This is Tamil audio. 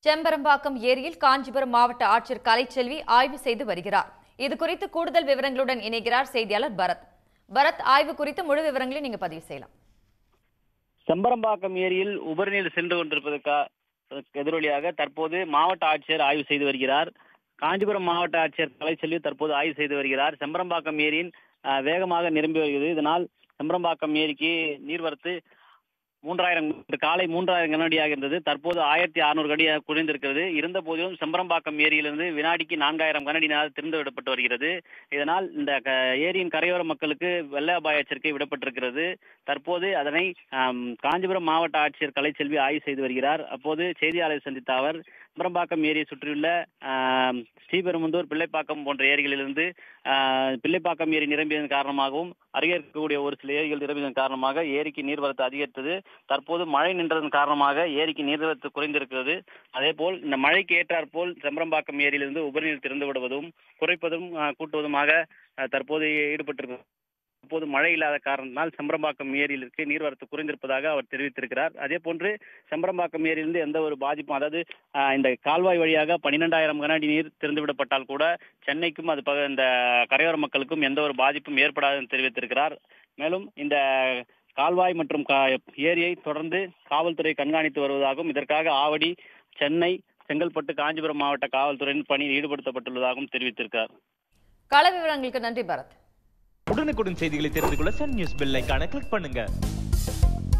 செம்பரம்பாக்கம் ஏரியில் காஞ்சிபுரம் மாவட்ட ஆட்சியர் கலைச்செல்வி ஆய்வு செய்து வருகிறார் இது குறித்து கூடுதல் விவரங்களுடன் இணைகிறார் செய்தியாளர் பரத் பரத் ஆய்வு குறித்து முழு விவரங்களை நீங்க பதிவு செய்யலாம் செம்பரம்பாக்கம் ஏரியில் உபரிநீர் சென்று கொண்டிருப்பதற்கா எதிரொலியாக தற்போது மாவட்ட ஆட்சியர் ஆய்வு செய்து வருகிறார் காஞ்சிபுரம் மாவட்ட ஆட்சியர் கலைச்செல்வி தற்போது ஆய்வு செய்து வருகிறார் செம்பரம்பாக்கம் ஏரியின் அஹ், வேகமாக நிரம்பி வருகிறது இதனால் செம்பரம்பாக்கம் ஏரிக்கு நீர்வரத்து மூன்றாயிரம் காலை மூன்றாயிரம் கனஅடியாக இருந்தது தற்போது ஆயிரத்தி அறுநூறு அடியாக குறைந்திருக்கிறது இருந்த போதிலும் செம்பரம்பாக்கம் ஏரியிலிருந்து வினாடிக்கு நான்காயிரம் கனஅடி நீர் திறந்து விடப்பட்டு வருகிறது இதனால் இந்த க- ஏரியின் கரையோர மக்களுக்கு வெள்ள அபாய எச்சரிக்கை விடப்பட்டிருக்கிறது தற்போது அதனை ஆம், காஞ்சிபுரம் மாவட்ட ஆட்சியர் கலைச்செல்வி ஆய்வு செய்து வருகிறார் அப்போது செய்தியாளரை சந்தித்த அவர் செம்பரம்பாக்கம் ஏரியை சுற்றியுள்ள ஆம், ஸ்ரீபெரும்புதூர் பிள்ளைப்பாக்கம் போன்ற ஏரிகளிலிருந்து ஆ, பிள்ளைப்பாக்கம் ஏரி நிரம்பியதன் காரணமாகவும் அருகே இருக்கக்கூடிய ஒரு சில ஏரிகள் நிரம்பியதன் காரணமாக ஏரிக்கு நீர்வரத்து அதிகரித்தது தற்போது மழை நின்றதன் காரணமாக ஏரிக்கு நீர்வரத்து குறைந்திருக்கிறது அதேபோல் இந்த மழைக்கு ஏற்றாற்போல் செம்பரம்பாக்கம் ஏரியிலிருந்து உபரிநீர் திறந்து விடுவதும் குறைப்பதும் ஆ, கூட்டுவதுமாக ஆ, தற்போது ஈடுபட்டிருக்கிறது தற்போது மழை இல்லாத காரணத்தினால் செம்பரம்பாக்கம் ஏரியிலிருக்கு நீர்வரத்து குறைந்திருப்பதாக அவர் தெரிவித்திருக்கிறார் அதே போன்று செம்பரம்பாக்கம் ஏரியிலிருந்து எந்த ஒரு பாதிப்பும் அதாவது ஆஹ், இந்த கால்வாய் வழியாக பன்னிரெண்டாயிரம் கனஅடி நீர் திறந்து விடப்பட்டால் கூட சென்னைக்கும் அது பக- இந்த கரையோர மக்களுக்கும் எந்த ஒரு பாதிப்பும் ஏற்படாது என்று தெரிவித்திருக்கிறார் மேலும் இந்த கால்வாய் மற்றும் கா- ஏரியை தொடர்ந்து காவல்துறை கண்காணித்து வருவதாகவும் இதற்காக ஆவடி சென்னை செங்கல்பட்டு காஞ்சிபுரம் மாவட்ட காவல்துறையின் பணியில் ஈடுபடுத்தப்பட்டுள்ளதாகவும் தெரிவித்திருக்கிறார் கள விவரங்களுக்கு நன்றி பரத் உடனுக்குடன் செய்திகளை தெரிந்து கொள்ள சன் நியூஸ் பெல் ஐகானை கிளிக் பண்ணுங்க